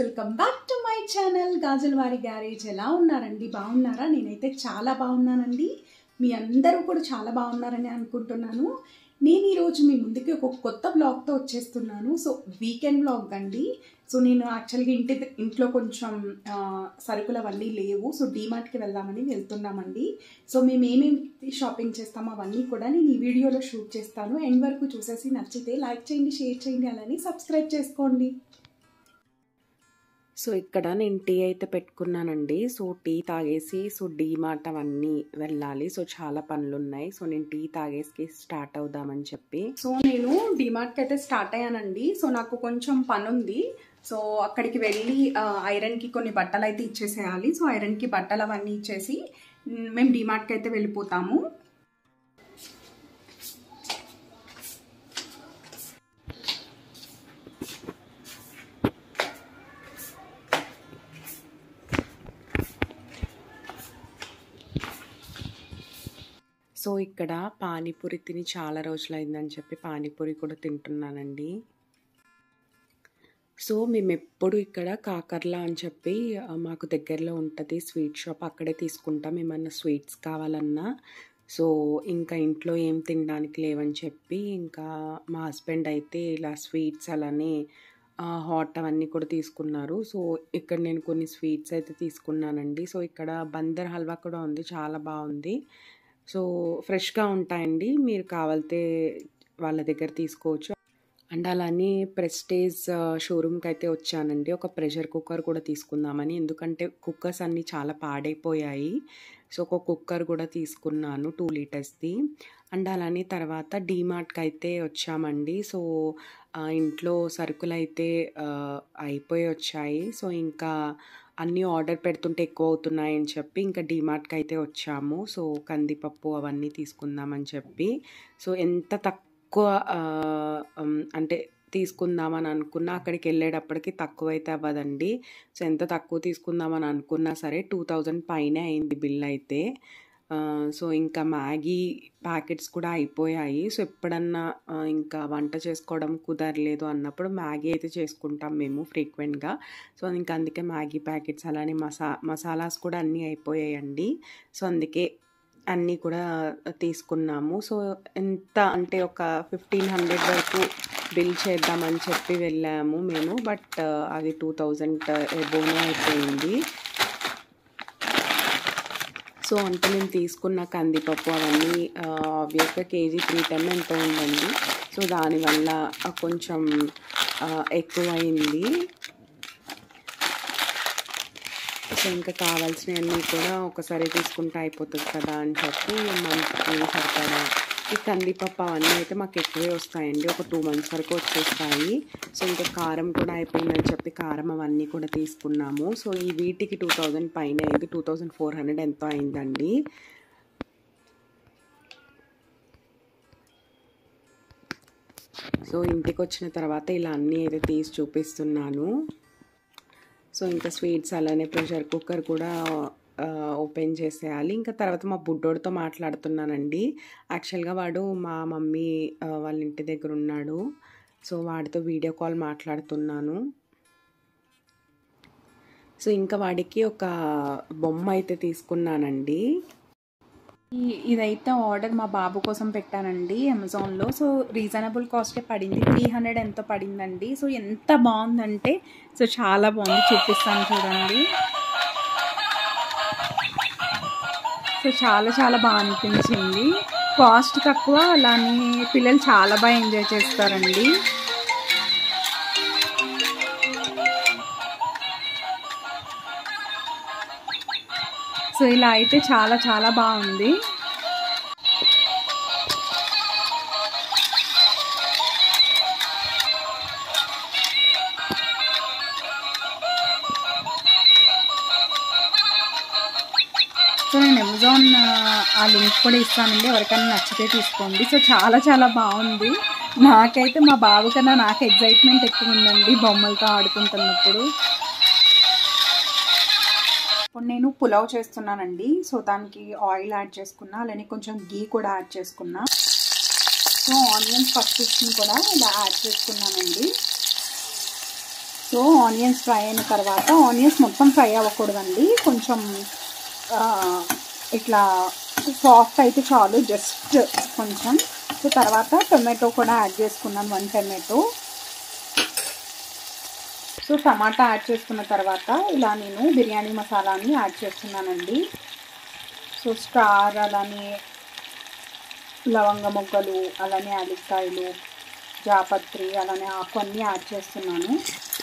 welcome back to my channel Gajulavari garage ఎలా ఉన్నారండి బాగున్నారా నేనైతే చాలా బాగున్నానండి మీ అందరూ కూడా చాలా బాగున్నారని అనుకుంటున్నాను నేను ఈరోజు మీ ముందుకి ఒక కొత్త బ్లాగ్తో వచ్చేస్తున్నాను సో వీకెండ్ బ్లాగ్ అండి సో నేను యాక్చువల్గా ఇంటి ఇంట్లో కొంచెం ఆ, సరుకులు అవన్నీ లేవు సో డీమార్ట్కి వెళ్దామని వెళ్తున్నామండి సో మేము ఏమేమి షాపింగ్ చేస్తామో అవన్నీ కూడా నేను ఈ వీడియోలో షూట్ చేస్తాను ఎండ్ వరకు చూసేసి నచ్చితే లైక్ చేయండి షేర్ చేయండి అలానే సబ్స్క్రైబ్ చేసుకోండి సో ఇక్కడ నేను టీ అయితే పెట్టుకున్నానండి సో టీ తాగేసి సో డీమార్ట్ అవన్నీ వెళ్ళాలి సో చాలా పనులు ఉన్నాయి సో నేను టీ తాగేసి స్టార్ట్ అవుదామని చెప్పి సో నేను డిమార్ట్కి అయితే స్టార్ట్ అయ్యానండి సో నాకు కొంచెం పని ఉంది సో అక్కడికి వెళ్ళి ఆ, ఐరన్కి కొన్ని బట్టలు అయితే ఇచ్చేసేయాలి సో ఐరన్కి బట్టలు అవన్నీ ఇచ్చేసి మ్, మేము డిమార్ట్కి అయితే వెళ్ళిపోతాము సో ఇక్కడ పానీపూరి తిని చాలా రోజులైందని చెప్పి పానీపూరి కూడా తింటున్నానండి సో మేము ఎప్పుడు ఇక్కడ కాకర్లా అని చెప్పి ఆ, మాకు దగ్గరలో ఉంటుంది స్వీట్ షాప్ అక్కడే తీసుకుంటాం ఏమన్నా స్వీట్స్ కావాలన్నా సో ఇంకా ఇంట్లో ఏం తినడానికి లేవని చెప్పి ఇంకా మా హస్బెండ్ అయితే ఇలా స్వీట్స్ అలానే హాట్ అవన్నీ కూడా తీసుకున్నారు సో ఇక్కడ నేను కొన్ని స్వీట్స్ అయితే తీసుకున్నానండి సో ఇక్కడ బందర్ హల్వా కూడా ఉంది చాలా బాగుంది సో ఫ్రెష్గా ఉంటాయండి మీరు కావాలితే వాళ్ళ దగ్గర తీసుకోవచ్చు అండ్ అలానే ప్రెస్టేజ్ షోరూమ్కి అయితే వచ్చానండి ఒక ప్రెషర్ కుక్కర్ కూడా తీసుకుందామని ఎందుకంటే కుక్కర్స్ అన్నీ చాలా పాడైపోయాయి సో ఒక కుక్కర్ కూడా తీసుకున్నాను టూ లీటర్స్ది అండ్ అలానే తర్వాత డీమార్ట్కి అయితే వచ్చామండి సో ఆ, ఇంట్లో సరుకులు అయితే ఆ, అయిపోయి వచ్చాయి సో ఇంకా అన్నీ ఆర్డర్ పెడుతుంటే ఎక్కువ అవుతున్నాయి అని చెప్పి ఇంకా డీమార్ట్కి అయితే వచ్చాము సో కందిపప్పు అవన్నీ తీసుకుందామని చెప్పి సో ఎంత తక్కువ ఆ, ఉమ్, అంటే తీసుకుందామని అనుకున్నా అక్కడికి వెళ్ళేటప్పటికి తక్కువ అయితే అవ్వదండి సో ఎంత తక్కువ తీసుకుందామని అనుకున్నా సరే టూ థౌజండ్ పైనే అయింది బిల్ అయితే ఆ, సో ఇంకా మ్యాగీ ప్యాకెట్స్ కూడా అయిపోయాయి సో ఎప్పుడన్నా ఆ, ఇంకా వంట చేసుకోవడం కుదరలేదు అన్నప్పుడు మ్యాగీ అయితే చేసుకుంటాం మేము ఫ్రీక్వెంట్గా సో ఇంకా అందుకే మ్యాగీ ప్యాకెట్స్ అలానే మసా మసాలాస్ కూడా అన్నీ అయిపోయాయండి సో అందుకే అన్నీ కూడా తీసుకున్నాము సో ఎంత అంటే ఒక ఫిఫ్టీన్ హండ్రెడ్ వరకు బిల్ చేద్దామని చెప్పి వెళ్ళాము మేము బట్ అది టూ థౌజండ్ ఎబోనే అయిపోయింది సో అంటే మేము తీసుకున్న కందిపప్పు అవన్నీ ఆబ్వియస్గా కేజీ త్రీ టెన్ ఎంతో ఉందండి సో దానివల్ల ఆ, కొంచెం ఆ, ఎక్కువైంది సో ఇంకా కావాల్సినవన్నీ కూడా ఒకసారి తీసుకుంటే అయిపోతుంది కదా అని చెప్పి మంత్కి సరిపడా ఈ కందిపప్పు అవన్నీ అయితే మాకు ఎక్కువే వస్తాయండి ఒక టూ మంత్స్ వరకు వచ్చేస్తాయి సో ఇంకా కారం కూడా అయిపోయిందని చెప్పి కారం అవన్నీ కూడా తీసుకున్నాము సో ఈ వీటికి టూ థౌజండ్ పైన అయింది టూ థౌజండ్ ఫోర్ హండ్రెడ్ ఎంతో అయిందండి సో ఇంటికి వచ్చిన తర్వాత ఇలా అన్నీ అయితే తీసి చూపిస్తున్నాను సో ఇంకా స్వీట్స్ అలానే ప్రెషర్ కుక్కర్ కూడా ఆ, ఓపెన్ చేసేయాలి ఇంకా తర్వాత మా బుడ్డోడితో మాట్లాడుతున్నానండి యాక్చువల్గా వాడు మా మమ్మీ ఆ, వాళ్ళ ఇంటి దగ్గర ఉన్నాడు సో వాడితో వీడియో కాల్ మాట్లాడుతున్నాను సో ఇంకా వాడికి ఒక బొమ్మ అయితే తీసుకున్నానండి ఈ- ఇదైతే ఆర్డర్ మా బాబు కోసం పెట్టానండి అమెజాన్లో సో రీజనబుల్ కాస్టే పడింది త్రీ హండ్రెడ్ ఎంతో పడిందండి సో ఎంత బాగుందంటే సో చాలా బాగుంది చూపిస్తాను చూడండి సో చాలా చాలా బాగా అనిపించింది కాస్ట్ తక్కువ అలానే పిల్లలు చాలా బాగా ఎంజాయ్ చేస్తారండి సో ఇలా అయితే చాలా చాలా బాగుంది సో నేను అమెజాన్ ఆ లింక్ కూడా ఇస్తానండి ఎవరికైనా నచ్చితే తీసుకోండి సో చాలా చాలా బాగుంది నాకైతే మా బాబు కన్నా నాకు ఎగ్జైట్మెంట్ ఎక్కువ ఉందండి బొమ్మలతో ఆడుకుంటున్నప్పుడు ఇప్పుడు నేను పులావ్ చేస్తున్నానండి సో దానికి ఆయిల్ యాడ్ చేసుకున్నా అలానే కొంచెం గీ కూడా యాడ్ చేసుకున్నా సో ఆనియన్స్ పచ్చిమిర్చిని కూడా ఇలా యాడ్ చేసుకున్నానండి సో ఆనియన్స్ ఫ్రై అయిన తర్వాత ఆనియన్స్ మొత్తం ఫ్రై అవ్వకూడదండి కొంచెం ఆ, ఇట్లా సాఫ్ట్ అయితే చాలు జస్ట్ కొంచెం సో తర్వాత టొమాటో కూడా యాడ్ చేసుకున్నాను వన్ టొమాటో సో టమాటా యాడ్ చేసుకున్న తర్వాత ఇలా నేను బిర్యానీ మసాలాని యాడ్ చేస్తున్నానండి సో స్టార్ అలానే లవంగ మొగ్గలు అలానే యాలక్కాయలు జాపత్రి అలానే ఆకు అన్నీ యాడ్ చేస్తున్నాను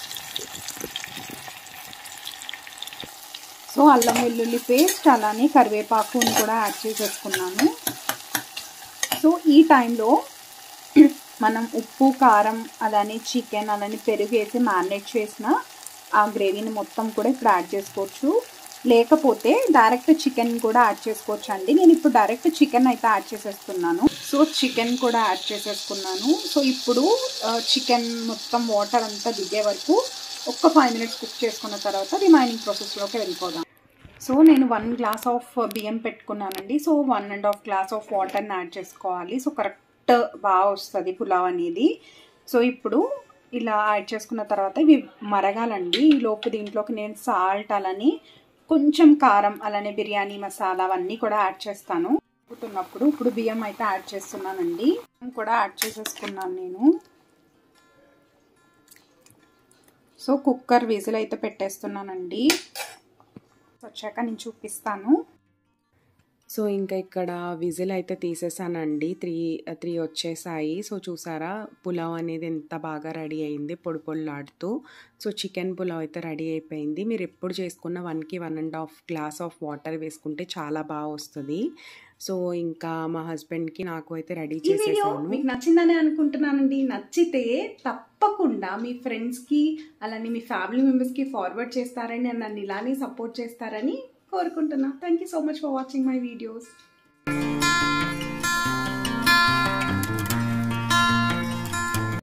సో అల్లం వెల్లుల్లి పేస్ట్ అలానే కరివేపాకుని కూడా యాడ్ చేసేసుకున్నాను సో ఈ టైంలో మనం ఉప్పు కారం అలానే చికెన్ అలానే పెరుగు వేసి మ్యారినేట్ చేసిన ఆ గ్రేవీని మొత్తం కూడా ఇప్పుడు యాడ్ చేసుకోవచ్చు లేకపోతే డైరెక్ట్ చికెన్ కూడా యాడ్ చేసుకోవచ్చు అండి నేను ఇప్పుడు డైరెక్ట్ చికెన్ అయితే యాడ్ చేసేస్తున్నాను సో చికెన్ కూడా యాడ్ చేసేసుకున్నాను సో ఇప్పుడు చికెన్ మొత్తం వాటర్ అంతా దిగే వరకు ఒక్క ఫైవ్ మినిట్స్ కుక్ చేసుకున్న తర్వాత రిమైనింగ్ ప్రాసెస్లోకి వెళ్ళిపోదాం సో నేను వన్ గ్లాస్ ఆఫ్ బియ్యం పెట్టుకున్నానండి so one and half glass of వాటర్ని యాడ్ చేసుకోవాలి సో కరెక్ట్ బాగా వస్తుంది పులావ్ అనేది సో ఇప్పుడు ఇలా యాడ్ చేసుకున్న తర్వాత ఇవి మరగాలండి ఈ లోపు దీంట్లోకి నేను సాల్ట్ అలానే కొంచెం కారం అలానే బిర్యానీ మసాలా అవన్నీ కూడా యాడ్ చేస్తాను ఉడుకుతున్నప్పుడు ఇప్పుడు బియ్యం అయితే యాడ్ చేస్తున్నానండి బియ్యం కూడా యాడ్ చేసేసుకున్నాను నేను సో కుక్కర్ విజిల్ అయితే పెట్టేస్తున్నానండి వచ్చాక నేను చూపిస్తాను సో ఇంకా ఇక్కడ విజిల్ అయితే తీసేసానండి త్రీ త్రీ వచ్చేసాయి సో చూసారా పులావ్ అనేది ఎంత బాగా రెడీ అయింది పొడి పొడిలాడుతూ సో చికెన్ పులావ్ అయితే రెడీ అయిపోయింది మీరు ఎప్పుడు చేసుకున్న వన్కి one and half glass of water వేసుకుంటే చాలా బాగా వస్తుంది సో ఇంకా మా హస్బెండ్కి నాకు అయితే రెడీ ఈ వీడియో చేసేసాను మీకు నచ్చిందని అనుకుంటున్నానండి నచ్చితే తప్పకుండా మీ ఫ్రెండ్స్కి అలానే మీ ఫ్యామిలీ మెంబర్స్కి ఫార్వర్డ్ చేస్తారని నన్ను ఇలానే సపోర్ట్ చేస్తారని కోరుకుంటున్నా thank you so much for watching my videos